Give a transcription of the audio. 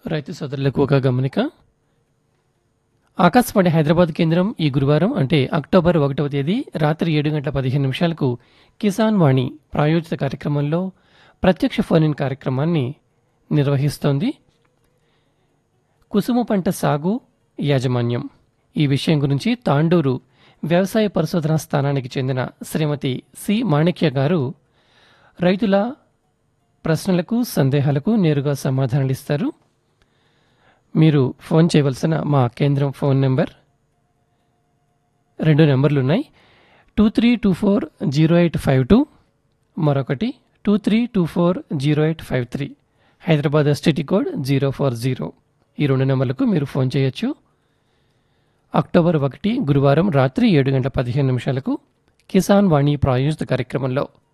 రైతు సోదరులకు ఒక గమనిక ఆకాశవాణి హైదరాబాద్ కేంద్రం ఈ గురువారం అంటే అక్టోబర్ ఒకటవ తేదీ రాత్రి ఏడు గంటల పదిహేను నిమిషాలకు కిసాన్ వాణి ప్రాయోజిత కార్యక్రమంలో ప్రత్యక్ష ఫోన్ ఇన్ కార్యక్రమాన్ని నిర్వహిస్తోంది కుసుమ పంట సాగు యాజమాన్యం ఈ విషయం గురించి తాండూరు వ్యవసాయ పరిశోధనా స్థానానికి చెందిన శ్రీమతి సి మాణిక్య గారు రైతుల ప్రశ్నలకు సందేహాలకు నేరుగా సమాధానాలు ఇస్తారు మీరు ఫోన్ చేయవలసిన మా కేంద్రం ఫోన్ నెంబర్ రెండు నెంబర్లు ఉన్నాయి two three two four zero eight five two మరొకటి two three two four zero eight five three Hyderabad STD code zero four zero ఈ రెండు నెంబర్లకు మీరు ఫోన్ చేయొచ్చు అక్టోబర్ ఒకటి గురువారం రాత్రి ఏడు గంటల పదిహేను నిమిషాలకు కిసాన్ వాణి ప్రాయోజిత కార్యక్రమంలో